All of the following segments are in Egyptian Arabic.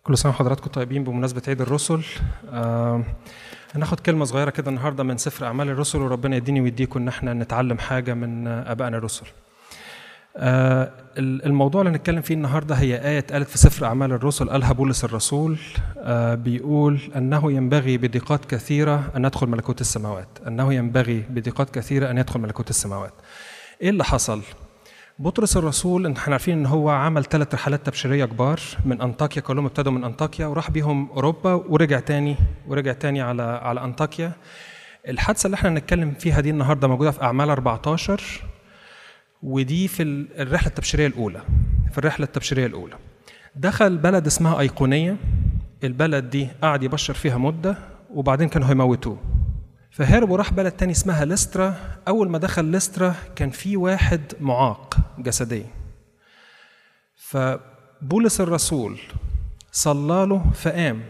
كل سنة وحضراتكم طيبين بمناسبة عيد الرسل آه هناخد كلمة صغيرة كده النهاردة من سفر أعمال الرسل وربنا يديني ويديكم إن احنا نتعلم حاجة من آبائنا الرسل آه الموضوع اللي هنتكلم فيه النهاردة هي آية اتقالت في سفر أعمال الرسل قالها بولس الرسول آه بيقول أنه ينبغي بضيقات كثيرة أن ندخل ملكوت السماوات أنه ينبغي بضيقات كثيرة أن يدخل ملكوت السماوات إيه اللي حصل؟ بطرس الرسول احنا عارفين ان هو عمل ثلاث رحلات تبشيريه كبار من انطاكيا كلهم ابتدوا من انطاكيا وراح بيهم اوروبا ورجع تاني ورجع تاني على على انطاكيا الحادثه اللي احنا هنتكلم فيها دي النهارده موجوده في اعمال 14 ودي في الرحله التبشيريه الاولى في الرحله التبشيريه الاولى دخل بلد اسمها ايقونيه البلد دي قعد يبشر فيها مده وبعدين كانوا هيموتوه فهرب وراح بلد تاني اسمها لسترا أول ما دخل لسترا كان في واحد معاق جسديا فبولس الرسول صلى له فقام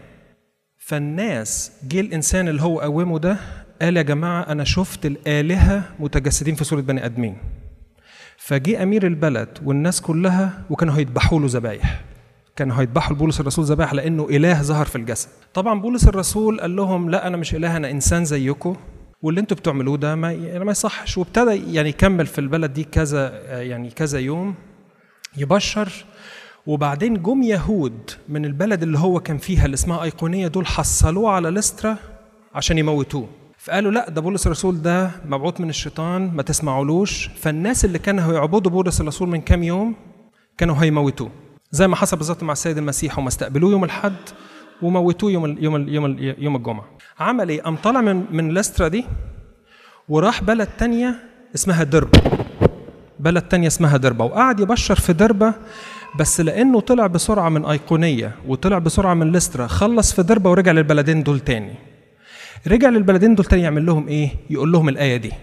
فالناس جه الإنسان اللي هو قومه ده قال يا جماعة أنا شفت الآلهة متجسدين في صورة بني آدمين فجه أمير البلد والناس كلها وكانوا هيذبحوا له ذبايح كانوا هيذبحوا لبولس الرسول ذبائح لانه اله ظهر في الجسد طبعا بولس الرسول قال لهم لا انا مش اله انا انسان زيكم واللي انتوا بتعملوه ده ما ما يصحش وابتدى يعني يكمل في البلد دي كذا يعني كذا يوم يبشر وبعدين جم يهود من البلد اللي هو كان فيها اللي اسمها ايقونيه دول حصلوه على لسترا عشان يموتوه فقالوا لا ده بولس الرسول ده مبعوث من الشيطان ما تسمعولوش فالناس اللي كانوا هيعبدوا بولس الرسول من كام يوم كانوا هيموتوه زي ما حصل بالظبط مع السيد المسيح هم استقبلوه يوم الحد وموتوه يوم ال يوم ال يوم ال يوم الجمعه عمل ايه قام طالع من من لسترا دي وراح بلد تانية اسمها دربة بلد تانية اسمها دربة وقعد يبشر في دربة بس لانه طلع بسرعه من ايقونيه وطلع بسرعه من لسترا خلص في دربة ورجع للبلدين دول تاني رجع للبلدين دول تاني يعمل لهم ايه يقول لهم الايه دي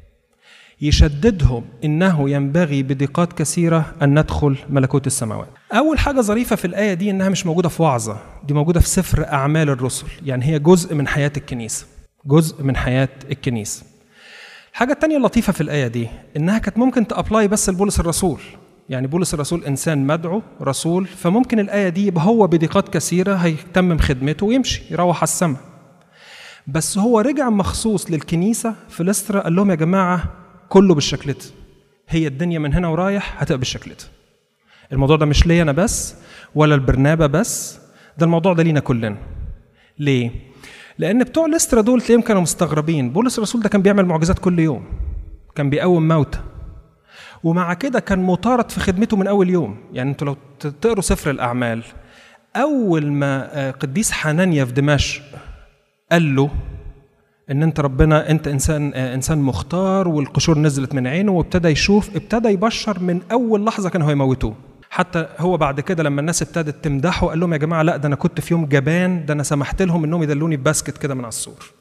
يشددهم انه ينبغي بضيقات كثيره ان ندخل ملكوت السماوات. اول حاجه ظريفه في الايه دي انها مش موجوده في وعظه، دي موجوده في سفر اعمال الرسل، يعني هي جزء من حياه الكنيسه. جزء من حياه الكنيسه. الحاجه الثانيه اللطيفه في الايه دي انها كانت ممكن تابلاي بس لبولس الرسول. يعني بولس الرسول انسان مدعو رسول فممكن الايه دي يبقى هو بضيقات كثيره هيتمم خدمته ويمشي يروح على السماء. بس هو رجع مخصوص للكنيسه في لسترا قال لهم يا جماعه كله بالشكل ده هي الدنيا من هنا ورايح هتبقى بالشكل ده الموضوع ده مش ليا انا بس ولا البرنابه بس ده الموضوع ده لينا كلنا ليه لان بتوع لسترا دول تلاقيهم كانوا مستغربين بولس الرسول ده كان بيعمل معجزات كل يوم كان بيقوم موتى ومع كده كان مطارد في خدمته من اول يوم يعني انتوا لو تقروا سفر الاعمال اول ما قديس حنانيا في دمشق قال له ان انت ربنا انت انسان انسان مختار والقشور نزلت من عينه وابتدى يشوف ابتدى يبشر من اول لحظه كانوا هيموتوه حتى هو بعد كده لما الناس ابتدت تمدحه قال لهم يا جماعه لا ده انا كنت في يوم جبان ده انا سمحت لهم انهم يدلوني بباسكت كده من على السور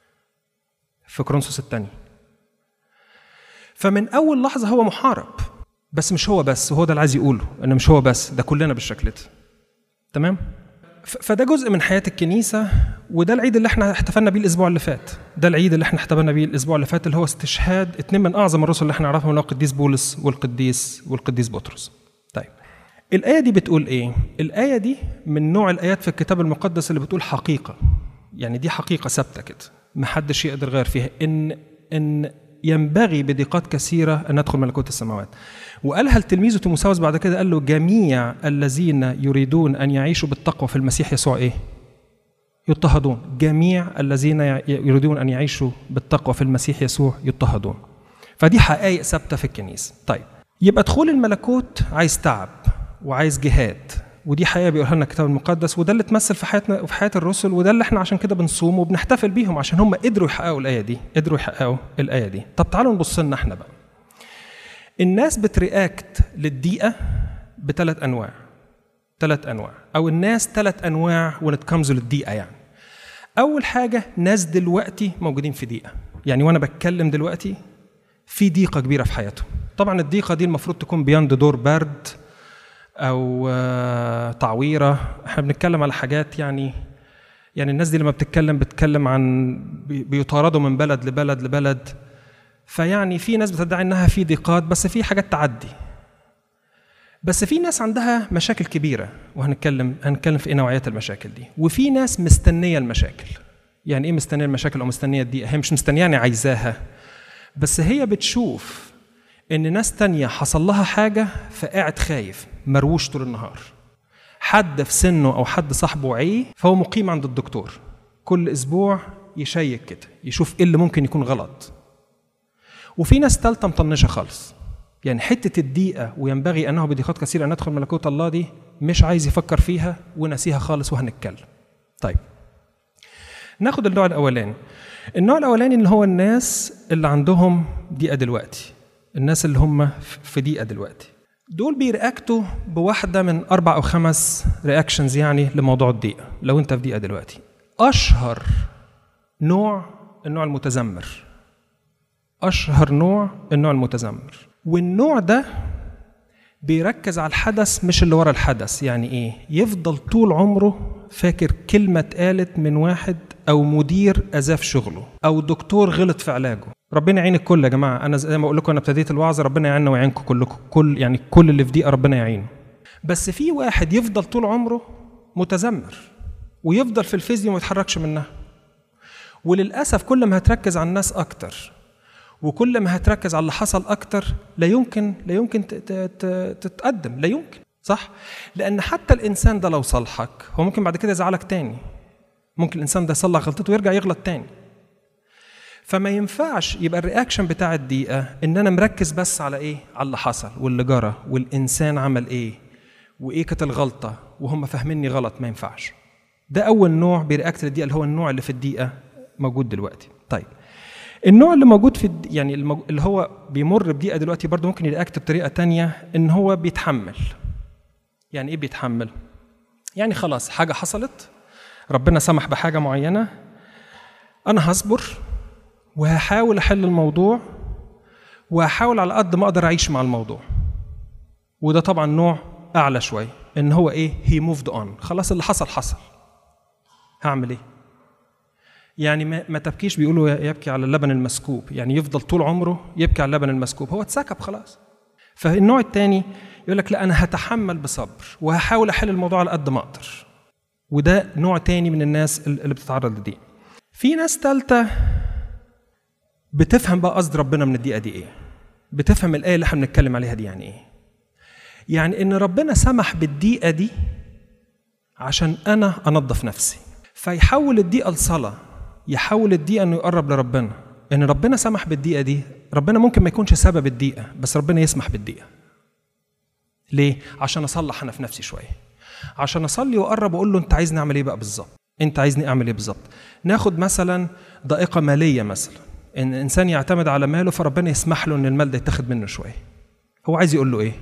في كرونسوس الثاني فمن اول لحظه هو محارب بس مش هو بس وهو ده اللي عايز يقوله ان مش هو بس ده كلنا بالشكل ده تمام فده جزء من حياه الكنيسه وده العيد اللي احنا احتفلنا بيه الاسبوع اللي فات ده العيد اللي احنا احتفلنا بيه الاسبوع اللي فات اللي هو استشهاد اتنين من اعظم الرسل اللي احنا نعرفهم اللي هو القديس بولس والقديس والقديس بطرس طيب الايه دي بتقول ايه الايه دي من نوع الايات في الكتاب المقدس اللي بتقول حقيقه يعني دي حقيقه ثابته كده محدش يقدر يغير فيها ان ان ينبغي بضيقات كثيرة أن ندخل ملكوت السماوات وقالها لتلميذه تيموساوس بعد كده قال له جميع الذين يريدون أن يعيشوا بالتقوى في المسيح يسوع إيه يضطهدون جميع الذين يريدون أن يعيشوا بالتقوى في المسيح يسوع يضطهدون فدي حقائق ثابتة في الكنيسة طيب يبقى دخول الملكوت عايز تعب وعايز جهاد ودي حقيقه بيقولها لنا الكتاب المقدس وده اللي اتمثل في حياتنا وفي حياه الرسل وده اللي احنا عشان كده بنصوم وبنحتفل بيهم عشان هم قدروا يحققوا الايه دي قدروا يحققوا الايه دي طب تعالوا نبص لنا احنا بقى الناس بترياكت للضيقه بثلاث انواع ثلاث انواع او الناس ثلاث انواع ونتكمزوا للضيقه يعني اول حاجه ناس دلوقتي موجودين في ضيقه يعني وانا بتكلم دلوقتي في ضيقه كبيره في حياتهم طبعا الضيقه دي المفروض تكون بياند دور برد او تعويره احنا بنتكلم على حاجات يعني يعني الناس دي لما بتتكلم بتتكلم عن بيطاردوا من بلد لبلد لبلد فيعني في ناس بتدعي انها في ضيقات بس في حاجات تعدي بس في ناس عندها مشاكل كبيره وهنتكلم هنتكلم في ايه نوعيات المشاكل دي وفي ناس مستنيه المشاكل يعني ايه مستنيه المشاكل او مستنيه الضيقه هي مش مستنيه يعني عايزاها بس هي بتشوف ان ناس تانية حصل لها حاجه فقاعد خايف مروش طول النهار حد في سنه او حد صاحبه عي فهو مقيم عند الدكتور كل اسبوع يشيك كده يشوف ايه اللي ممكن يكون غلط وفي ناس تالتة مطنشة خالص يعني حتة الدقيقة وينبغي أنه بضيقات كثيرة أن ندخل ملكوت الله دي مش عايز يفكر فيها ونسيها خالص وهنتكلم طيب ناخد النوع الأولاني النوع الأولاني اللي هو الناس اللي عندهم دقيقة دلوقتي الناس اللي هم في دقيقة دلوقتي دول بيرياكتوا بواحدة من أربع أو خمس رياكشنز يعني لموضوع الدقيقة لو أنت في دقيقة دلوقتي أشهر نوع النوع المتذمر أشهر نوع النوع المتذمر والنوع ده بيركز على الحدث مش اللي ورا الحدث يعني ايه يفضل طول عمره فاكر كلمة اتقالت من واحد أو مدير أذاه في شغله أو دكتور غلط في علاجه ربنا يعين الكل يا جماعة أنا زي ما أقول لكم أنا ابتديت الوعظ ربنا يعيننا ويعينكم كلكم كل يعني كل اللي في دقيقة ربنا يعينه بس في واحد يفضل طول عمره متذمر ويفضل في الفيزياء وما يتحركش منها وللأسف كل ما هتركز على الناس أكتر وكل ما هتركز على اللي حصل اكتر لا يمكن لا يمكن تتقدم لا يمكن صح لان حتى الانسان ده لو صالحك هو ممكن بعد كده يزعلك تاني ممكن الانسان ده يصلح غلطته ويرجع يغلط تاني فما ينفعش يبقى الرياكشن بتاع الدقيقه ان انا مركز بس على ايه على اللي حصل واللي جرى والانسان عمل ايه وايه كانت الغلطه وهم فاهميني غلط ما ينفعش ده اول نوع بيرياكت للدقيقه اللي هو النوع اللي في الدقيقه موجود دلوقتي طيب النوع اللي موجود في يعني اللي هو بيمر بدقيقه دلوقتي برضه ممكن يرياكت بطريقه تانية ان هو بيتحمل يعني ايه بيتحمل يعني خلاص حاجه حصلت ربنا سمح بحاجه معينه انا هصبر وهحاول احل الموضوع وهحاول على قد ما اقدر اعيش مع الموضوع وده طبعا نوع اعلى شويه ان هو ايه هي موفد اون خلاص اللي حصل حصل هعمل ايه يعني ما, ما تبكيش بيقولوا يبكي على اللبن المسكوب يعني يفضل طول عمره يبكي على اللبن المسكوب هو اتسكب خلاص فالنوع الثاني يقول لك لا انا هتحمل بصبر وهحاول احل الموضوع على قد ما اقدر وده نوع تاني من الناس اللي بتتعرض لدي في ناس ثالثه بتفهم بقى قصد ربنا من الدقيقه دي ايه بتفهم الايه اللي احنا بنتكلم عليها دي يعني ايه يعني ان ربنا سمح بالدقيقه دي عشان انا انظف نفسي فيحول الدقيقه لصلاه يحول الدقيقة إنه يقرب لربنا إن ربنا سمح بالدقيقة دي ربنا ممكن ما يكونش سبب الدقيقة بس ربنا يسمح بالدقيقة ليه؟ عشان أصلح أنا في نفسي شوية عشان أصلي وأقرب وأقول له أنت عايزني أعمل إيه بقى بالظبط أنت عايزني أعمل إيه بالظبط ناخد مثلا ضائقة مالية مثلا إن إنسان يعتمد على ماله فربنا يسمح له إن المال ده يتاخد منه شوية هو عايز يقول له إيه؟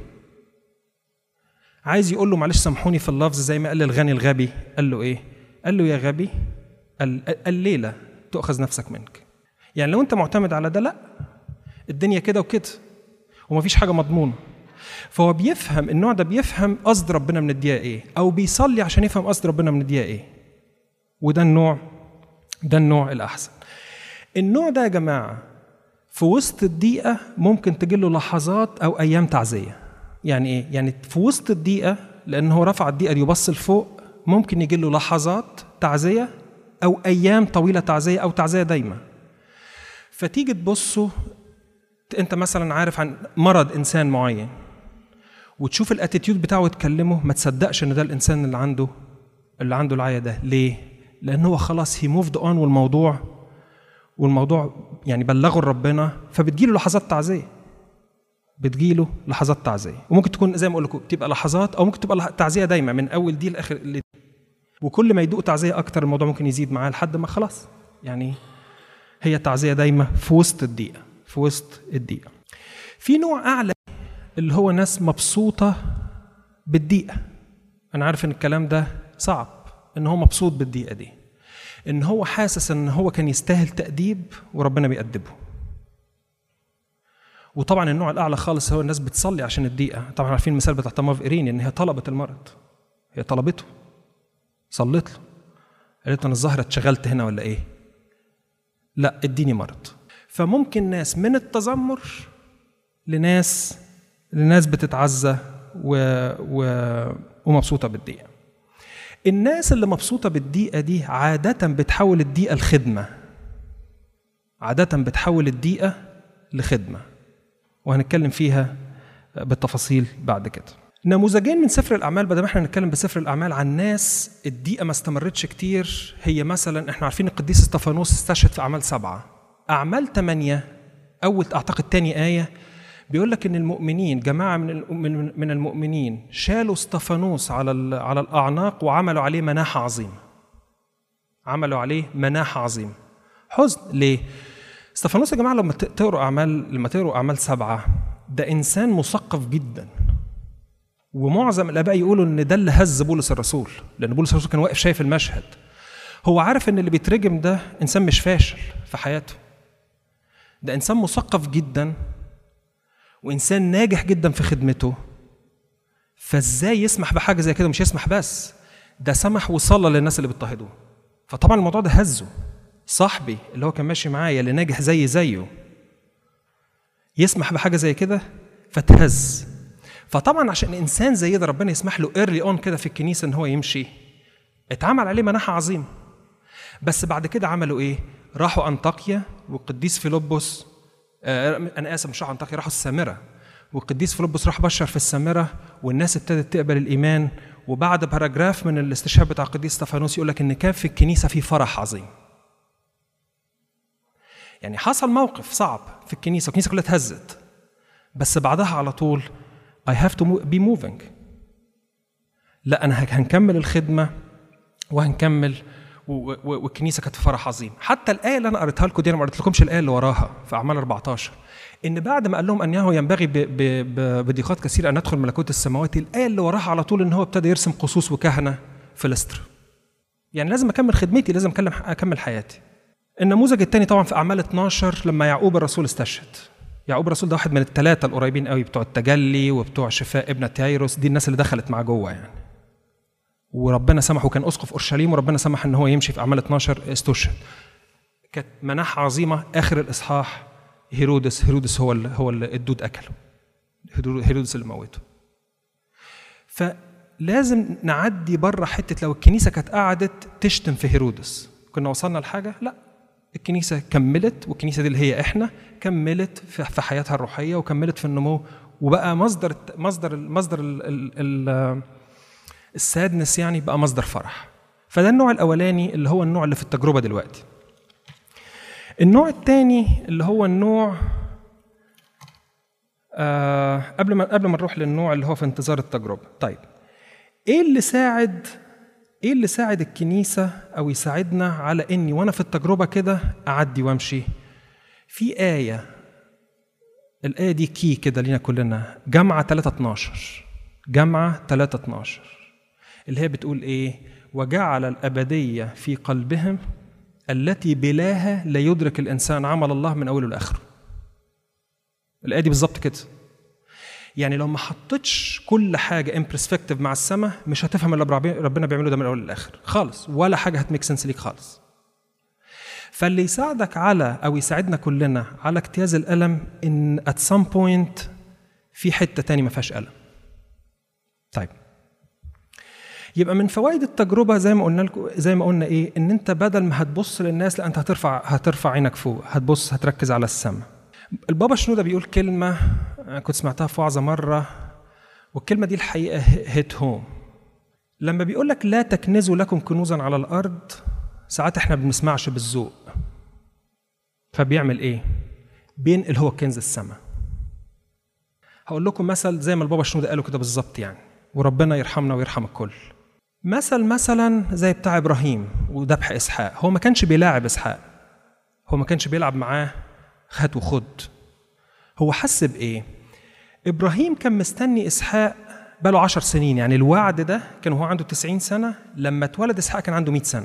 عايز يقول له معلش سامحوني في اللفظ زي ما قال الغني الغبي قال له إيه؟ قال له يا غبي الليلة تؤخذ نفسك منك يعني لو انت معتمد على ده لا الدنيا كده وكده ومفيش حاجة مضمونة فهو بيفهم النوع ده بيفهم قصد ربنا من الدقيقة ايه او بيصلي عشان يفهم قصد ربنا من الدقيقة ايه وده النوع ده النوع الأحسن النوع ده يا جماعة في وسط الدقيقة ممكن تجيله لحظات أو أيام تعزية يعني إيه؟ يعني في وسط الدقيقة لأن هو رفع الدقيقة دي وبص لفوق ممكن يجيله لحظات تعزية أو أيام طويلة تعزية أو تعزية دايمة فتيجي تبصوا أنت مثلا عارف عن مرض إنسان معين وتشوف الاتيتيود بتاعه وتكلمه ما تصدقش ان ده الانسان اللي عنده اللي عنده العيا ده ليه؟ لان هو خلاص هي موفد اون والموضوع والموضوع يعني بلغه لربنا فبتجيله لحظات تعزيه بتجيله لحظات تعزيه وممكن تكون زي ما اقول لكم بتبقى لحظات او ممكن تبقى تعزيه دايما من اول دي لاخر اللي وكل ما يدوق تعزيه اكتر الموضوع ممكن يزيد معاه لحد ما خلاص يعني هي تعزيه دايما في وسط الدقيقه في وسط الدقيقه في نوع اعلى اللي هو ناس مبسوطه بالدقيقه انا عارف ان الكلام ده صعب ان هو مبسوط بالدقيقه دي ان هو حاسس ان هو كان يستاهل تاديب وربنا بيأدبه وطبعا النوع الاعلى خالص هو الناس بتصلي عشان الدقيقه طبعا عارفين المثال بتاع تماف ايرين ان هي طلبت المرض هي طلبته صليت له قالت انا الظاهر اتشغلت هنا ولا ايه لا اديني مرض فممكن ناس من التذمر لناس لناس بتتعزى و... و... ومبسوطه بالدقيقه الناس اللي مبسوطه بالدقيقه دي عاده بتحول الدقيقه لخدمه عاده بتحول الدقيقه لخدمه وهنتكلم فيها بالتفاصيل بعد كده نموذجين من سفر الاعمال بدل ما احنا نتكلم بسفر الاعمال عن ناس الدقيقه ما استمرتش كتير هي مثلا احنا عارفين القديس استفانوس استشهد في اعمال سبعه اعمال ثمانيه اول اعتقد تاني ايه بيقول لك ان المؤمنين جماعه من من المؤمنين شالوا استفانوس على على الاعناق وعملوا عليه مناحه عظيمه عملوا عليه مناحه عظيمه حزن ليه استفانوس يا جماعه لما تقروا اعمال لما تقروا اعمال سبعه ده انسان مثقف جدا ومعظم الاباء يقولوا ان ده اللي هز بولس الرسول لان بولس الرسول كان واقف شايف المشهد هو عارف ان اللي بيترجم ده انسان مش فاشل في حياته ده انسان مثقف جدا وانسان ناجح جدا في خدمته فازاي يسمح بحاجه زي كده مش يسمح بس ده سمح وصلى للناس اللي بيضطهدوه فطبعا الموضوع ده هزه صاحبي اللي هو كان ماشي معايا اللي ناجح زي زيه يسمح بحاجه زي كده فتهز فطبعا عشان انسان زي ده ربنا يسمح له ايرلي اون كده في الكنيسه ان هو يمشي اتعمل عليه مناحه عظيمه بس بعد كده عملوا ايه راحوا انطاكيا والقديس فيلبس آه انا اسف مش راحوا انطاكيا راحوا السامره والقديس فيلبس راح بشر في السامره والناس ابتدت تقبل الايمان وبعد باراجراف من الاستشهاد بتاع القديس استفانوس يقول لك ان كان في الكنيسه في فرح عظيم يعني حصل موقف صعب في الكنيسه الكنيسه كلها اتهزت بس بعدها على طول I have to be moving لا أنا هنكمل الخدمة وهنكمل والكنيسة كانت في فرح عظيم حتى الآية اللي أنا قريتها لكم دي أنا ما قريت لكمش الآية اللي وراها في أعمال 14 إن بعد ما قال لهم أنه ينبغي بضيقات كثيرة أن ندخل ملكوت السماوات الآية اللي وراها على طول إن هو ابتدى يرسم قصوص وكهنة في لستر يعني لازم أكمل خدمتي لازم أكلم أكمل حياتي النموذج الثاني طبعا في أعمال 12 لما يعقوب الرسول استشهد يعقوب الرسول ده واحد من الثلاثة القريبين قوي بتوع التجلي وبتوع شفاء ابنة تيروس دي الناس اللي دخلت معاه جوه يعني وربنا سمح وكان اسقف اورشليم وربنا سمح ان هو يمشي في اعمال 12 استشهد كانت مناحة عظيمة اخر الاصحاح هيرودس هيرودس هو اللي هو اللي الدود اكله هيرودس اللي موته فلازم نعدي بره حته لو الكنيسه كانت قعدت تشتم في هيرودس كنا وصلنا لحاجه لا الكنيسه كملت والكنيسه دي اللي هي احنا كملت في حياتها الروحيه وكملت في النمو وبقى مصدر مصدر مصدر ال ال ال السادنس يعني بقى مصدر فرح فده النوع الاولاني اللي هو النوع اللي في التجربه دلوقتي النوع الثاني اللي هو النوع آه قبل ما قبل ما نروح للنوع اللي هو في انتظار التجربه طيب ايه اللي ساعد ايه اللي ساعد الكنيسه او يساعدنا على اني وانا في التجربه كده اعدي وامشي في ايه الايه دي كي كده لينا كلنا جامعه 3 12 جامعه 3 12 اللي هي بتقول ايه وجعل الابديه في قلبهم التي بلاها لا يدرك الانسان عمل الله من اوله لاخره الايه دي بالظبط كده يعني لو ما حطيتش كل حاجه ان برسبكتيف مع السماء مش هتفهم اللي ربنا بيعمله ده من الاول للاخر خالص ولا حاجه هتميك سنس ليك خالص فاللي يساعدك على او يساعدنا كلنا على اجتياز الالم ان ات سام بوينت في حته تاني ما فيهاش الم طيب يبقى من فوائد التجربه زي ما قلنا لكم زي ما قلنا ايه ان انت بدل ما هتبص للناس لا انت هترفع هترفع عينك فوق هتبص هتركز على السماء البابا شنودة بيقول كلمة كنت سمعتها في وعظة مرة والكلمة دي الحقيقة هيت هوم لما بيقول لك لا تكنزوا لكم كنوزا على الأرض ساعات احنا ما بنسمعش بالذوق فبيعمل ايه؟ بينقل هو كنز السماء هقول لكم مثل زي ما البابا شنودة قاله كده بالظبط يعني وربنا يرحمنا ويرحم الكل مثل مثلا زي بتاع ابراهيم وذبح اسحاق هو ما كانش بيلاعب اسحاق هو ما كانش بيلعب معاه هات وخد هو حس بايه ابراهيم كان مستني اسحاق بقاله عشر سنين يعني الوعد ده كان هو عنده 90 سنه لما اتولد اسحاق كان عنده 100 سنه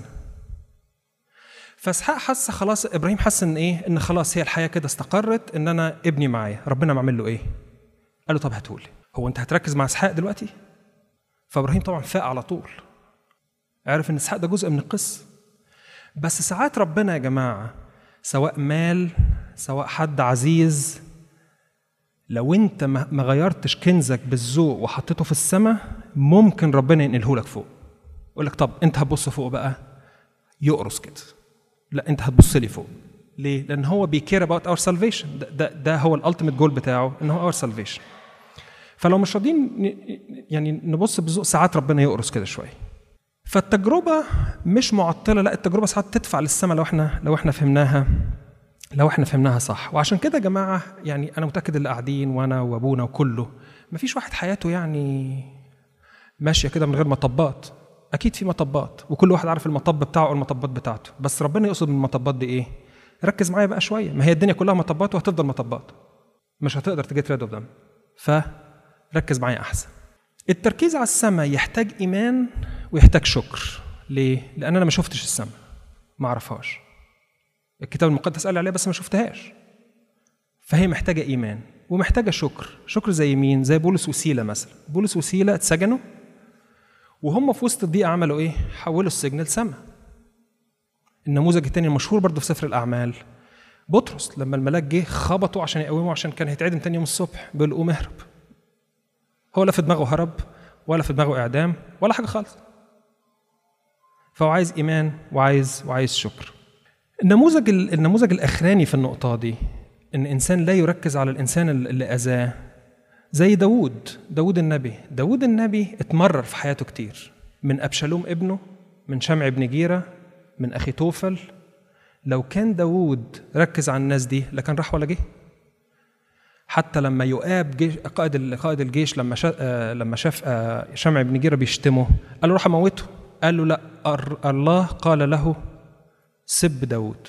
فاسحاق حس خلاص ابراهيم حس ان ايه ان خلاص هي الحياه كده استقرت ان انا ابني معايا ربنا معمل له ايه قال له طب هاتولي هو انت هتركز مع اسحاق دلوقتي فابراهيم طبعا فاق على طول عرف ان اسحاق ده جزء من القصه بس ساعات ربنا يا جماعه سواء مال سواء حد عزيز لو انت ما ما غيرتش كنزك بالذوق وحطيته في السماء ممكن ربنا ينقله لك فوق يقول لك طب انت هتبص فوق بقى يقرص كده لا انت هتبص لي فوق ليه؟ لان هو بيكير اباوت اور سالفيشن ده, ده, ده هو الالتيميت جول بتاعه ان هو اور سالفيشن فلو مش راضيين ن- يعني نبص بذوق ساعات ربنا يقرص كده شويه فالتجربه مش معطله لا التجربه ساعات تدفع للسماء لو احنا لو احنا فهمناها لو احنا فهمناها صح وعشان كده يا جماعه يعني انا متاكد اللي قاعدين وانا وابونا وكله مفيش واحد حياته يعني ماشيه كده من غير مطبات اكيد في مطبات وكل واحد عارف المطب بتاعه او المطبات بتاعته بس ربنا يقصد من المطبات دي ايه ركز معايا بقى شويه ما هي الدنيا كلها مطبات وهتفضل مطبات مش هتقدر تجيت ريد اوف ذم فركز معايا احسن التركيز على السماء يحتاج ايمان ويحتاج شكر ليه لان انا ما شفتش السماء ما اعرفهاش الكتاب المقدس قال عليها بس ما شفتهاش فهي محتاجه ايمان ومحتاجه شكر شكر زي مين زي بولس وسيله مثلا بولس وسيله اتسجنوا وهم في وسط الضيقه عملوا ايه حولوا السجن لسما النموذج التاني المشهور برضه في سفر الاعمال بطرس لما الملاك جه خبطه عشان يقومه عشان كان هيتعدم تاني يوم الصبح بيقول له قوم اهرب هو لا في دماغه هرب ولا في دماغه اعدام ولا حاجه خالص فهو عايز ايمان وعايز وعايز شكر النموذج النموذج الاخراني في النقطه دي ان انسان لا يركز على الانسان اللي اذاه زي داوود داوود النبي داوود النبي اتمرر في حياته كتير من أبشالوم ابنه من شمع بن جيرة من أخي توفل لو كان داوود ركز على الناس دي لكان راح ولا جه حتى لما يؤاب جيش قائد قائد الجيش لما شاف لما شاف آه، شمع بن جيرة بيشتمه قال له روح اموته قال له لا أر- الله قال له سب داوود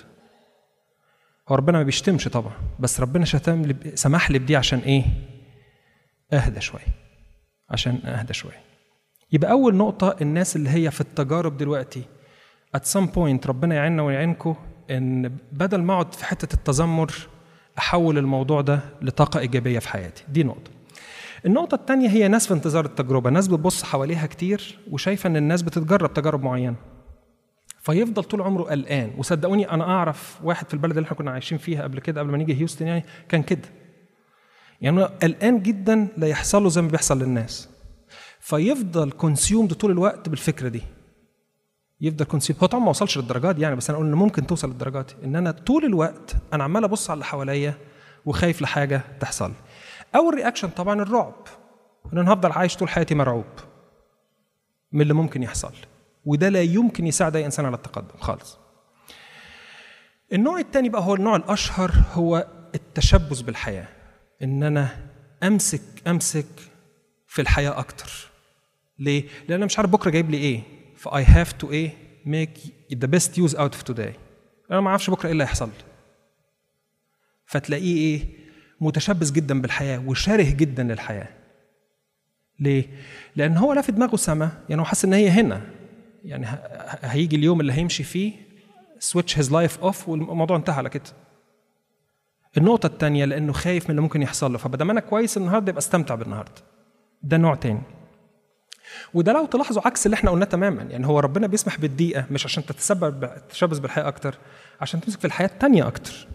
هو ربنا ما بيشتمش طبعا بس ربنا شتم لي سمح لي بدي عشان ايه اهدى شويه عشان اهدى شويه يبقى اول نقطه الناس اللي هي في التجارب دلوقتي at some point ربنا يعيننا ويعينكم ان بدل ما اقعد في حته التذمر احول الموضوع ده لطاقه ايجابيه في حياتي دي نقطه النقطة الثانية هي ناس في انتظار التجربة، ناس بتبص حواليها كتير وشايفة إن الناس بتتجرب تجارب معينة. فيفضل طول عمره قلقان، وصدقوني أنا أعرف واحد في البلد اللي احنا كنا عايشين فيها قبل كده قبل ما نيجي هيوستن يعني كان كده. يعني هو قلقان جدا لا يحصل له زي ما بيحصل للناس فيفضل كونسيومد طول الوقت بالفكره دي يفضل كونسيوم هو طبعا ما وصلش للدرجات دي يعني بس انا اقول ان ممكن توصل للدرجات دي ان انا طول الوقت انا عمال ابص على اللي حواليا وخايف لحاجه تحصل لي اول رياكشن طبعا الرعب ان انا هفضل عايش طول حياتي مرعوب من اللي ممكن يحصل لي وده لا يمكن يساعد اي انسان على التقدم خالص النوع الثاني بقى هو النوع الاشهر هو التشبث بالحياه ان انا امسك امسك في الحياه اكتر ليه لان انا مش عارف بكره جايب لي ايه ف I have to ايه make the best use out of today انا ما اعرفش بكره ايه اللي هيحصل لي فتلاقيه ايه متشبث جدا بالحياه وشره جدا للحياه ليه لان هو لا في دماغه سما يعني هو حاسس ان هي هنا يعني ه- ه- هيجي اليوم اللي هيمشي فيه switch his life off والموضوع انتهى على كده النقطة الثانية لأنه خايف من اللي ممكن يحصل له فبدل ما أنا كويس النهاردة يبقى استمتع بالنهاردة ده نوع تاني وده لو تلاحظوا عكس اللي احنا قلناه تماما يعني هو ربنا بيسمح بالضيقة مش عشان تتسبب تتشبث بالحياة أكتر عشان تمسك في الحياة التانية أكتر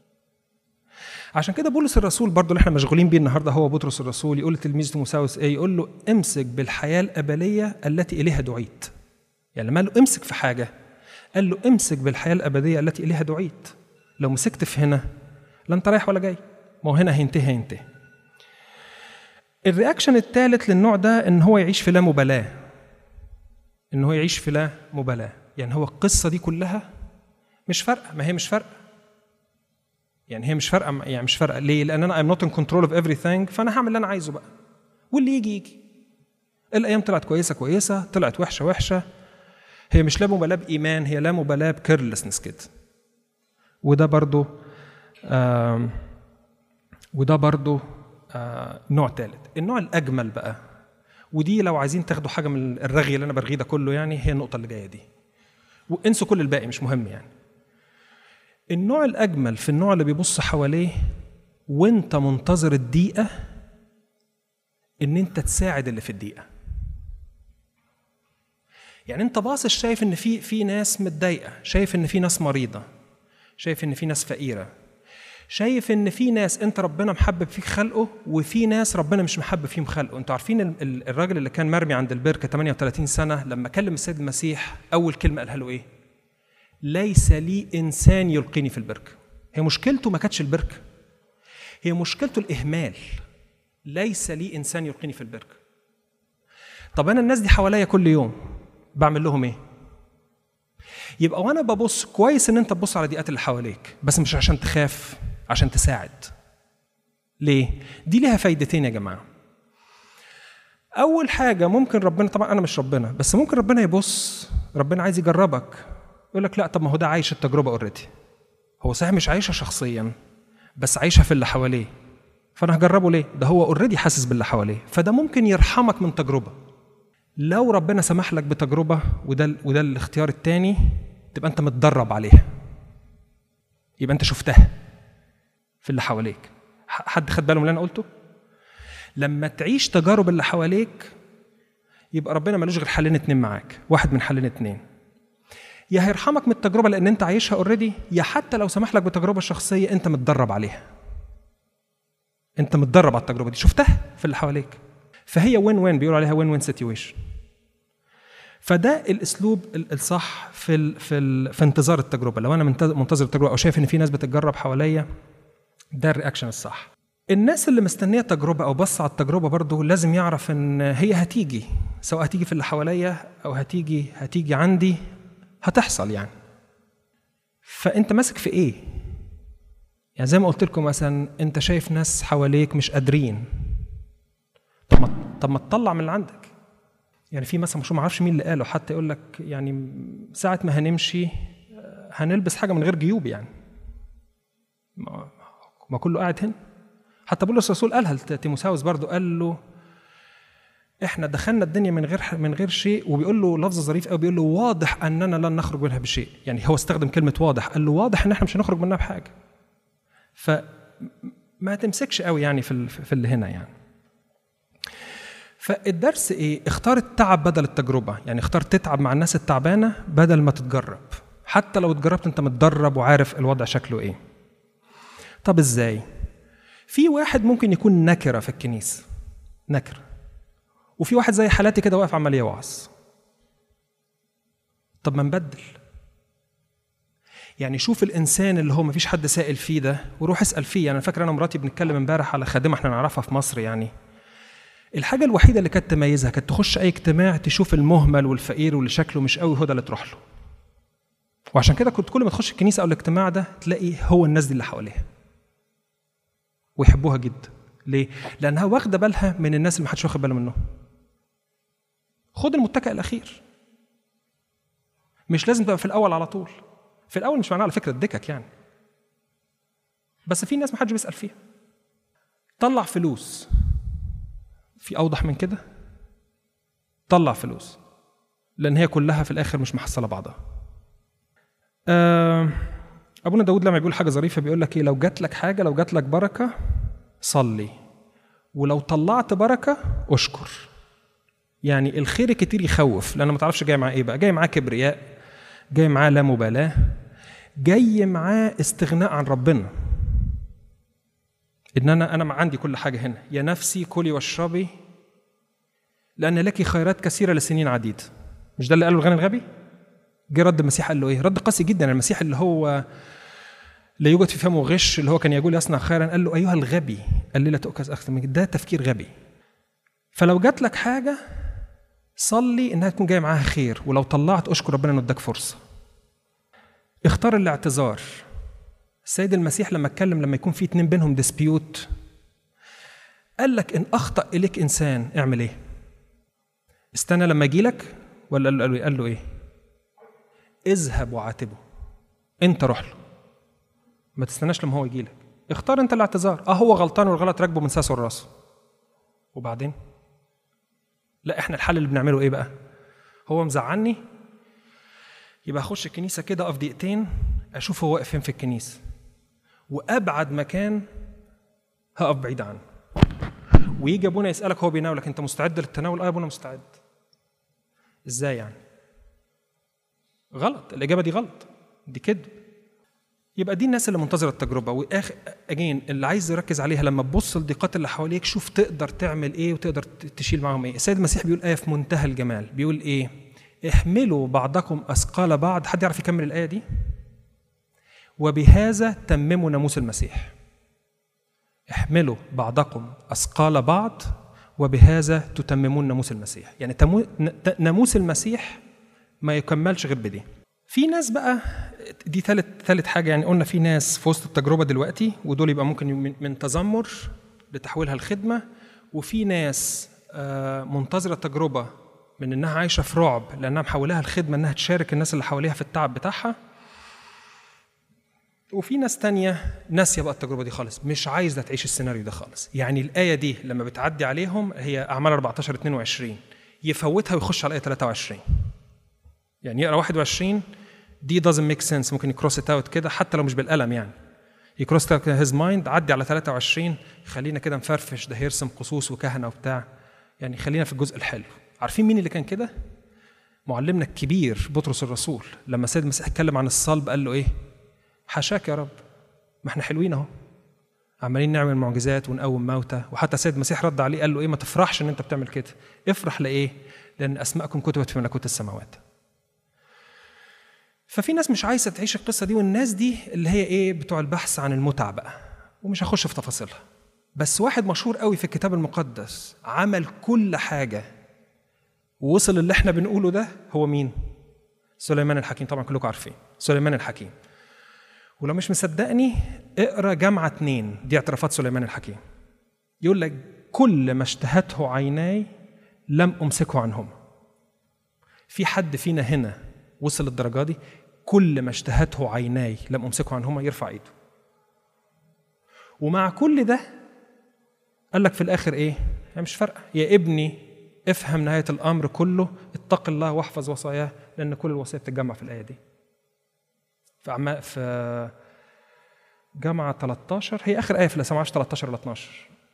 عشان كده بولس الرسول برضو اللي احنا مشغولين بيه النهارده هو بطرس الرسول يقول لتلميذه تيموثاوس ايه يقول له امسك بالحياه الابديه التي اليها دعيت يعني لما قال له امسك في حاجه قال له امسك بالحياه الابديه التي اليها دعيت لو مسكت في هنا لا انت رايح ولا جاي ما هو هنا هينتهي هينتهي الرياكشن الثالث للنوع ده ان هو يعيش في لا مبالاه ان هو يعيش في لا مبالاه يعني هو القصه دي كلها مش فارقه ما هي مش فارقه يعني هي مش فارقه يعني مش فارقه ليه؟ لان انا I'm not in control of everything فانا هعمل اللي انا عايزه بقى واللي يجي يجي الايام طلعت كويسه كويسه طلعت وحشه وحشه هي مش لا مبالاه بايمان هي لا مبالاه بكيرلسنس كده وده برضو آم وده برضو آه نوع ثالث النوع الاجمل بقى ودي لو عايزين تاخدوا حاجه من الرغي اللي انا برغيه ده كله يعني هي النقطه اللي جايه دي وانسوا كل الباقي مش مهم يعني النوع الأجمل في النوع اللي بيبص حواليه وانت منتظر الدقيقة إن أنت تساعد اللي في الدقيقة. يعني أنت باصص شايف إن في في ناس متضايقة، شايف إن في ناس مريضة، شايف إن في ناس فقيرة، شايف ان في ناس انت ربنا محبب فيك خلقه وفي ناس ربنا مش محبب فيهم خلقه انتوا عارفين ال- ال- الراجل اللي كان مرمي عند البركه 38 سنه لما كلم السيد المسيح اول كلمه قالها له ايه ليس لي انسان يلقيني في البركه هي مشكلته ما كانتش البركه هي مشكلته الاهمال ليس لي انسان يلقيني في البركه طب انا الناس دي حواليا كل يوم بعمل لهم ايه يبقى وانا ببص كويس ان انت تبص على البيئات اللي حواليك بس مش عشان تخاف عشان تساعد ليه دي ليها فايدتين يا جماعه اول حاجه ممكن ربنا طبعا انا مش ربنا بس ممكن ربنا يبص ربنا عايز يجربك يقول لك لا طب ما هو ده عايش التجربه اوريدي هو صحيح مش عايشها شخصيا بس عايشها في اللي حواليه فانا هجربه ليه ده هو اوريدي حاسس باللي حواليه فده ممكن يرحمك من تجربه لو ربنا سمح لك بتجربه وده وده الاختيار الثاني تبقى انت متدرب عليها يبقى انت شفتها في اللي حواليك ح- حد خد باله من اللي انا قلته لما تعيش تجارب اللي حواليك يبقى ربنا ملوش غير حلين اتنين معاك واحد من حلين اتنين يا هيرحمك من التجربه لان انت عايشها اوريدي يا حتى لو سمح لك بتجربه شخصيه انت متدرب عليها انت متدرب على التجربه دي شفتها في اللي حواليك فهي وين وين بيقولوا عليها وين وين سيتويشن فده الاسلوب ال- الصح في ال في ال في انتظار التجربه لو انا منتظر منتظر التجربه او شايف ان في ناس بتتجرب حواليا ده الرياكشن الصح الناس اللي مستنيه تجربه او بص على التجربه برضه لازم يعرف ان هي هتيجي سواء هتيجي في اللي حواليا او هتيجي هتيجي عندي هتحصل يعني فانت ماسك في ايه يعني زي ما قلت لكم مثلا انت شايف ناس حواليك مش قادرين طب ما طب ما تطلع من اللي عندك يعني في مثلا مش ما اعرفش مين اللي قاله حتى يقول لك يعني ساعه ما هنمشي آه، هنلبس حاجه من غير جيوب يعني ما, ما كله قاعد هنا حتى بولس الرسول قالها لتيموساوس برضه قال له احنا دخلنا الدنيا من غير من غير شيء وبيقول له لفظ ظريف قوي بيقول له واضح اننا لن نخرج منها بشيء يعني هو استخدم كلمه واضح قال له واضح ان احنا مش هنخرج منها بحاجه فما تمسكش قوي يعني في ال- في اللي هنا يعني فالدرس ايه اختار التعب بدل التجربه يعني اختار تتعب مع الناس التعبانه بدل ما تتجرب حتى لو اتجربت انت متدرب وعارف الوضع شكله ايه طب ازاي في واحد ممكن يكون نكره في الكنيسه نكره وفي واحد زي حالاتي كده واقف عمال يوعظ طب ما نبدل يعني شوف الانسان اللي هو مفيش حد سائل فيه ده وروح اسال فيه يعني انا فاكر انا ومراتي بنتكلم امبارح على خادمه احنا نعرفها في مصر يعني الحاجه الوحيده اللي كانت تميزها كانت تخش اي اجتماع تشوف المهمل والفقير واللي شكله مش قوي هو ده اللي تروح له وعشان كده كنت كل ما تخش الكنيسه او الاجتماع ده تلاقي هو الناس دي اللي حواليها ويحبوها جدا ليه لانها واخده بالها من الناس اللي محدش واخد باله منهم خد المتكئ الاخير مش لازم تبقى في الاول على طول في الاول مش معناه على فكره اديكك يعني بس في ناس محدش بيسال فيها طلع فلوس في اوضح من كده طلع فلوس لان هي كلها في الاخر مش محصله بعضها آه، ابونا داود لما بيقول حاجه ظريفه بيقول لك ايه لو جات لك حاجه لو جات لك بركه صلي ولو طلعت بركه اشكر يعني الخير الكتير يخوف لان ما تعرفش جاي معاه ايه بقى جاي معاه كبرياء جاي معاه لا مبالاه جاي معاه استغناء عن ربنا ان انا انا ما عندي كل حاجه هنا يا نفسي كلي واشربي لان لك خيرات كثيره لسنين عديده مش ده اللي قاله الغني الغبي جه رد المسيح قال له ايه رد قاسي جدا المسيح اللي هو لا يوجد في فمه غش اللي هو كان يقول يصنع خيرا قال له ايها الغبي قال لي لا تؤكز اكثر من ده تفكير غبي فلو جات لك حاجه صلي انها تكون جايه معاها خير ولو طلعت اشكر ربنا انه اداك فرصه اختار الاعتذار السيد المسيح لما اتكلم لما يكون في اتنين بينهم ديسبيوت قال لك ان اخطا اليك انسان اعمل ايه استنى لما اجي لك ولا قال له, قال له ايه اذهب وعاتبه انت روح له ما تستناش لما هو يجي لك اختار انت الاعتذار اه هو غلطان والغلط راكبه من ساسه لراسه وبعدين لا احنا الحل اللي بنعمله ايه بقى هو مزعلني يبقى اخش الكنيسه كده اقف دقيقتين اشوف هو واقف فين في الكنيسه وابعد مكان هقف بعيد عنه ويجي ابونا يسالك هو بيناولك انت مستعد للتناول اه يا ابونا مستعد ازاي يعني غلط الاجابه دي غلط دي كذب يبقى دي الناس اللي منتظره التجربه واخر اجين اللي عايز يركز عليها لما تبص للضيقات اللي حواليك شوف تقدر تعمل ايه وتقدر تشيل معاهم ايه السيد المسيح بيقول ايه في منتهى الجمال بيقول ايه احملوا بعضكم اثقال بعض حد يعرف يكمل الايه دي وبهذا تمموا ناموس المسيح احملوا بعضكم اثقال بعض وبهذا تتممون ناموس المسيح يعني ناموس المسيح ما يكملش غير بدي في ناس بقى دي ثالث ثالث حاجه يعني قلنا في ناس في وسط التجربه دلوقتي ودول يبقى ممكن من تذمر لتحويلها لخدمه وفي ناس منتظره التجربه من انها عايشه في رعب لانها محولها الخدمه انها تشارك الناس اللي حواليها في التعب بتاعها وفي ناس تانية ناسية بقى التجربة دي خالص مش عايزة تعيش السيناريو ده خالص يعني الآية دي لما بتعدي عليهم هي أعمال 14 22 يفوتها ويخش على الآية 23 يعني يقرأ 21 دي doesn't make sense ممكن يكروس ات اوت كده حتى لو مش بالقلم يعني يكروس ات هيز مايند عدي على 23 خلينا كده نفرفش ده هيرسم قصوص وكهنه وبتاع يعني خلينا في الجزء الحلو عارفين مين اللي كان كده معلمنا الكبير بطرس الرسول لما سيد المسيح اتكلم عن الصلب قال له ايه حاشاك يا رب ما احنا حلوين اهو عمالين نعمل معجزات ونقوم موتى وحتى سيد المسيح رد عليه قال له ايه ما تفرحش ان انت بتعمل كده افرح لايه لان اسماءكم كتبت في ملكوت السماوات ففي ناس مش عايزه تعيش القصه دي والناس دي اللي هي ايه بتوع البحث عن المتعه بقى ومش هخش في تفاصيلها بس واحد مشهور قوي في الكتاب المقدس عمل كل حاجه ووصل اللي احنا بنقوله ده هو مين سليمان الحكيم طبعا كلكم عارفين سليمان الحكيم ولو مش مصدقني اقرا جامعه اتنين دي اعترافات سليمان الحكيم يقول لك كل ما اشتهته عيناي لم امسكه عنهما في حد فينا هنا وصل للدرجه دي كل ما اشتهته عيناي لم امسكه عنهما يرفع ايده ومع كل ده قال لك في الاخر ايه يعني مش فارقه يا ابني افهم نهايه الامر كله اتق الله واحفظ وصاياه لان كل الوصايا بتتجمع في الايه دي في أعماء في جامعة 13 هي آخر آية في الإسلام معرفش 13 ولا 12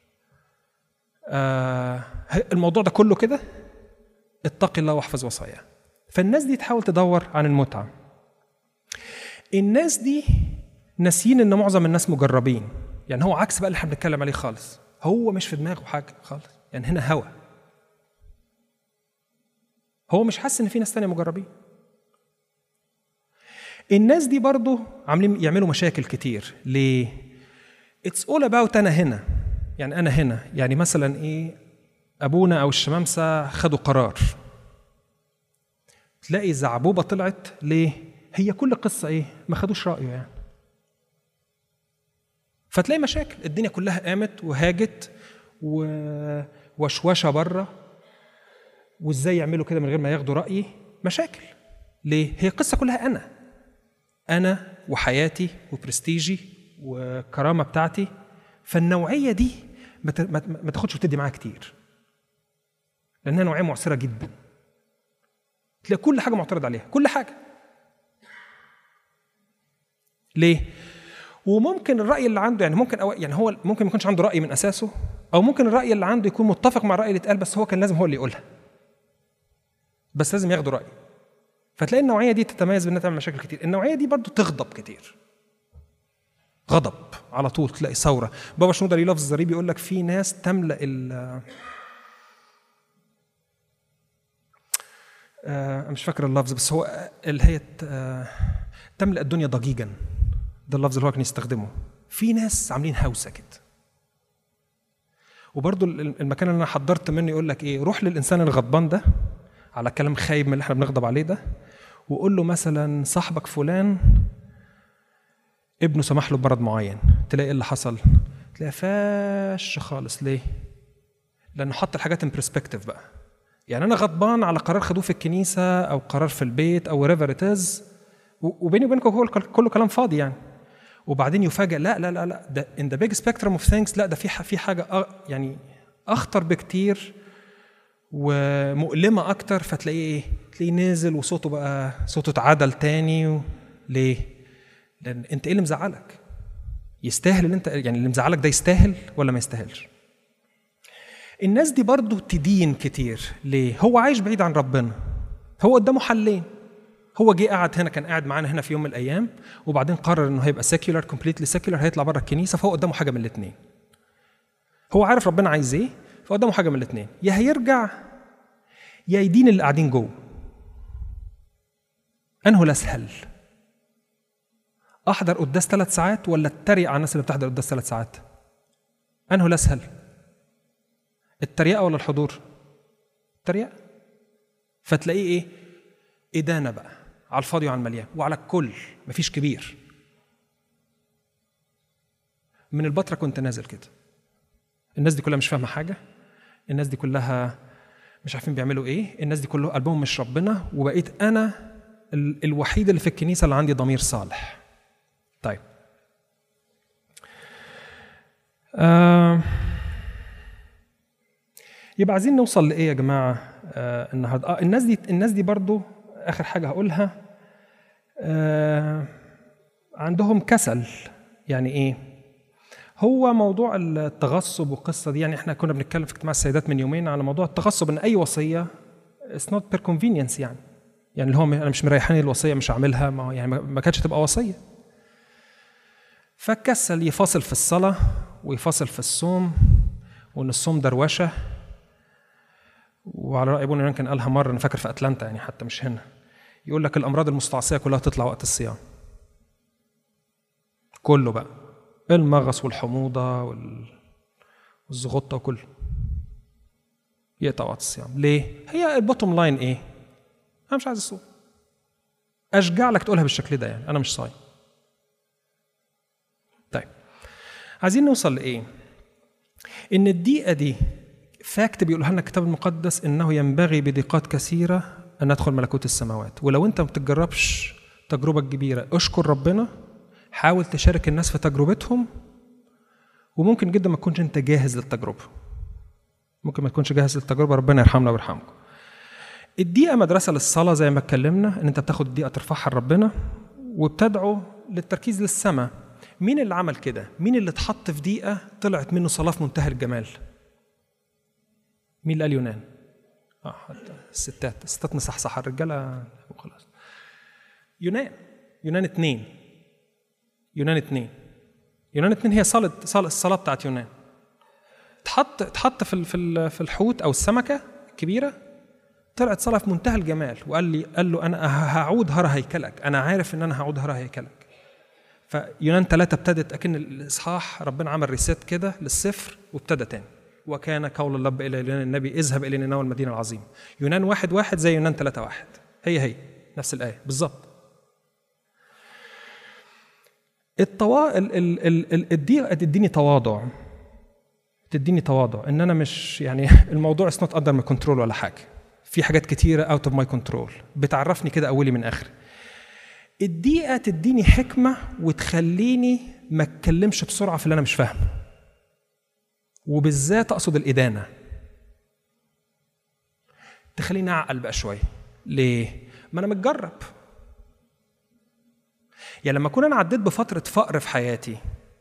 آه الموضوع ده كله كده اتق الله واحفظ وصاياه فالناس دي تحاول تدور عن المتعة الناس دي ناسيين ان معظم الناس مجربين يعني هو عكس بقى اللي احنا بنتكلم عليه خالص هو مش في دماغه حاجه خالص يعني هنا هوا هو مش حاسس ان في ناس تانية مجربين الناس دي برضو عاملين يعملوا مشاكل كتير ليه اتس اول اباوت انا هنا يعني انا هنا يعني مثلا ايه ابونا او الشمامسه خدوا قرار تلاقي زعبوبه طلعت ليه هي كل قصه ايه ما خدوش رايه يعني فتلاقي مشاكل الدنيا كلها قامت وهاجت ووشوشه بره وازاي يعملوا كده من غير ما ياخدوا رايي مشاكل ليه هي القصه كلها انا انا وحياتي وبرستيجي والكرامه بتاعتي فالنوعيه دي ما تاخدش وتدي معاها كتير لانها نوعيه معسره جدا تلاقي كل حاجه معترض عليها كل حاجه ليه وممكن الراي اللي عنده يعني ممكن أو يعني هو ممكن ما يكونش عنده راي من اساسه او ممكن الراي اللي عنده يكون متفق مع الراي اللي اتقال بس هو كان لازم هو اللي يقولها بس لازم ياخدوا راي فتلاقي النوعيه دي تتميز بانها تعمل مشاكل كتير النوعيه دي برضو تغضب كتير غضب على طول تلاقي ثوره بابا شنودة ليه لفظ ظريف يقول لك في ناس تملا ال آه مش فاكر اللفظ بس هو اللي هي آه تملا الدنيا ضجيجا ده اللفظ اللي هو كان يستخدمه في ناس عاملين هوسه كده وبرضو المكان اللي انا حضرت منه يقول لك ايه روح للانسان الغضبان ده على كلام خايب من اللي احنا بنغضب عليه ده وقول له مثلا صاحبك فلان ابنه سمح له بمرض معين تلاقي ايه اللي حصل تلاقي فاش خالص ليه لانه حط الحاجات ان برسبكتيف بقى يعني انا غضبان على قرار خدوه في الكنيسه او قرار في البيت او ريفر ات وبيني وبينكم هو كله كلام فاضي يعني وبعدين يفاجئ لا لا لا لا ده ان ذا بيج سبيكترم اوف ثينكس لا ده في في حاجه يعني اخطر بكتير ومؤلمه اكتر فتلاقيه ايه؟ تلاقيه نازل وصوته بقى صوته اتعدل تاني و... ليه؟ لان انت ايه اللي مزعلك؟ يستاهل اللي انت يعني اللي مزعلك ده يستاهل ولا ما يستاهلش؟ الناس دي برضه تدين كتير ليه؟ هو عايش بعيد عن ربنا هو قدامه حلين هو جه قعد هنا كان قاعد معانا هنا في يوم من الايام وبعدين قرر انه هيبقى سيكولار كومبليتلي سيكولار هيطلع بره الكنيسه فهو قدامه حاجه من الاثنين هو عارف ربنا عايز ايه فقدامه حاجه من الاثنين يا هيرجع يا يدين اللي قاعدين جوه انه الاسهل احضر قداس ثلاث ساعات ولا اتريق على الناس اللي بتحضر قداس ثلاث ساعات انه الاسهل التريقه ولا الحضور التريقه فتلاقيه ايه ادانه بقى على الفاضي وعلى المليان وعلى الكل مفيش كبير من البطرة كنت نازل كده الناس دي كلها مش فاهمة حاجة الناس دي كلها مش عارفين بيعملوا ايه الناس دي كلهم قلبهم مش ربنا وبقيت انا ال- الوحيد اللي في الكنيسة اللي عندي ضمير صالح طيب آه يبقى عايزين نوصل لايه يا جماعه آه النهارده اه الناس دي الناس دي برضو اخر حاجه هقولها آه عندهم كسل يعني ايه هو موضوع التغصب والقصه دي يعني احنا كنا بنتكلم في اجتماع السيدات من يومين على موضوع التغصب ان اي وصيه اتس نوت بير كونفينينس يعني يعني اللي هو انا مش مريحاني الوصيه مش هعملها ما هو يعني ما- ما كانتش تبقى وصيه فكسل يفاصل في الصلاه ويفاصل في الصوم وان الصوم دروشه وعلى راي ابونا كان قالها مره انا فاكر في اتلانتا يعني حتى مش هنا يقول لك الامراض المستعصيه كلها تطلع وقت الصيام كله بقى المغص والحموضه وال... والزغطه وكله يقطع وقت الصيام ليه هي البوتوم لاين ايه انا مش عايز الصوم اشجع لك تقولها بالشكل ده يعني انا مش صايم طيب عايزين نوصل لايه ان الدقيقه دي فاكت بيقولها لنا الكتاب المقدس انه ينبغي بدقات كثيره ان ندخل ملكوت السماوات ولو انت ما بتجربش تجربه كبيره اشكر ربنا حاول تشارك الناس في تجربتهم وممكن جدا ما تكونش انت جاهز للتجربه ممكن ما تكونش جاهز للتجربه ربنا يرحمنا ويرحمكم الدقيقه مدرسه للصلاه زي ما اتكلمنا ان انت بتاخد الدقيقه ترفعها لربنا وبتدعو للتركيز للسماء مين اللي عمل كده مين اللي اتحط في دقيقه طلعت منه صلاه في منتهى الجمال مين اللي قال يونان اه حتى الستات الستات مصحصحه الرجاله وخلاص يونان يونان اتنين يونان اتنين يونان اتنين هي صلاة صلاة الصلاة بتاعت يونان اتحط اتحط في ال- في ال- في الحوت او السمكة الكبيرة طلعت صلاة في منتهى الجمال وقال لي قال له انا ه- هعود هرى هيكلك انا عارف ان انا هعود هرى هيكلك فيونان ثلاثة ابتدت أكن الإصحاح ربنا عمل ريسيت كده للصفر وابتدى تاني وكان قول الرب إلى يونان النبي اذهب إلى نينوى المدينة العظيمة يونان واحد واحد زي يونان ثلاثة واحد هي هي نفس الآية بالظبط التوا ال ال ال ال الدقيقة تديني تواضع تديني تواضع ان انا مش يعني الموضوع اس نوت اندر ماي كنترول ولا حاجه في حاجات كتيره اوت اوف ماي كنترول بتعرفني كده اولي من اخري الدقيقه تديني حكمه وتخليني ما اتكلمش بسرعه في اللي انا مش فاهمه وبالذات اقصد الادانه تخليني اعقل بقى شويه ليه ما انا متجرب يعني لما اكون انا عديت بفتره فقر في حياتي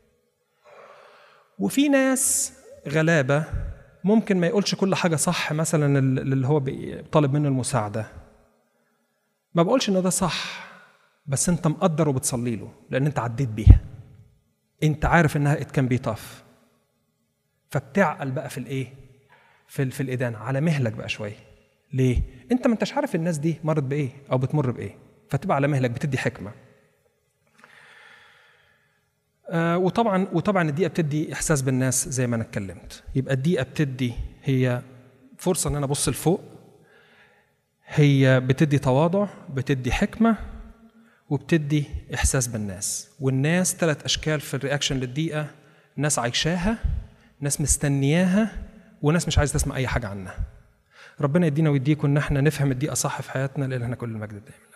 وفي ناس غلابه ممكن ما يقولش كل حاجه صح مثلا اللي هو بي- طالب منه المساعده ما بقولش ان ده صح بس انت مقدر وبتصلي له لان انت عديت بيها انت عارف انها ات كان بي طف فبتعقل بقى في الايه في ال- في الادانه على مهلك بقى شويه ليه انت ما انتش عارف الناس دي مرت بايه او بتمر بايه فتبقى على مهلك بتدي حكمه آه وطبعا وطبعا الدقيقه بتدي احساس بالناس زي ما انا اتكلمت يبقى الدقيقه بتدي هي فرصه ان انا ابص لفوق هي بتدي تواضع بتدي حكمه وبتدي احساس بالناس والناس ثلاث اشكال في الرياكشن للدقيقه ناس عايشاها ناس مستنياها وناس مش عايز تسمع اي حاجه عنها ربنا يدينا ويديكم ان احنا نفهم الدقيقه صح في حياتنا لان احنا كل المجد دايما